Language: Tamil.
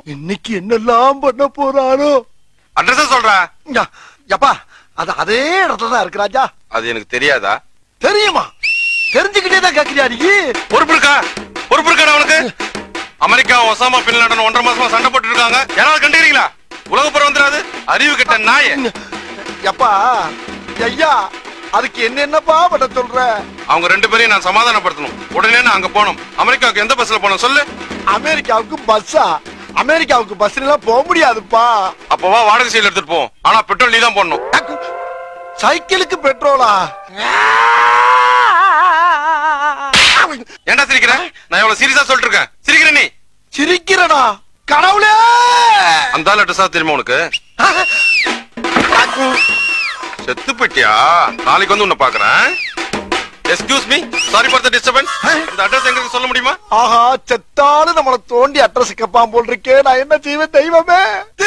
இன்னைக்கு என்னெல்லாம் பண்ண போறாரோ அட்ரஸ் சொல்றா யா, யப்பா அது அதே இடத்துல தான் இருக்கு ராஜா அது எனக்கு தெரியாதா தெரியுமா தெரிஞ்சுக்கிட்டே தான் கேக்குறியா நீ பொறுப்பு இருக்கா பொறுப்பு இருக்கா அவனுக்கு அமெரிக்கா ஒசாமா பின் லாடன் ஒன்றரை மாசமா சண்டை போட்டு இருக்காங்க யாராவது கண்டுக்கிறீங்களா உலகப்புறம் வந்துடாது அறிவு கெட்ட நாய யப்பா ஐயா அதுக்கு என்ன என்னப்பா பண்ண சொல்ற அவங்க ரெண்டு பேரையும் நான் சமாதானப்படுத்தணும் உடனே நான் அங்க போகணும் அமெரிக்காவுக்கு எந்த பஸ்ல போகணும் சொல்லு அமெரிக்காவுக்கு பஸ்ஸா அமெரிக்காவுக்கு பஸ்ல எல்லாம் போக முடியாதுப்பா அப்பவா வாடகை சீல் எடுத்துட்டு போவோம் ஆனா பெட்ரோல் நீ தான் போடணும் சைக்கிளுக்கு பெட்ரோலா ஏன்டா சிரிக்கிற நான் எவ்வளவு சீரியஸா சொல்லிட்டு இருக்கேன் சிரிக்கிற நீ சிரிக்கிறடா கடவுளே அந்த ஆள் அட்ரஸா தெரியுமா உனக்கு செத்து போயிட்டியா நாளைக்கு வந்து உன்னை பாக்குறேன் excuse me sorry for the disturbance இந்த அட்ரஸ் எங்களுக்கு சொல்ல முடியுமா ஆஹா செத்தாலும் நம்மள தோண்டி அட்ரஸ் கேப்பான் போல் இருக்கே நான் என்ன செய்வேன் தெய்வமே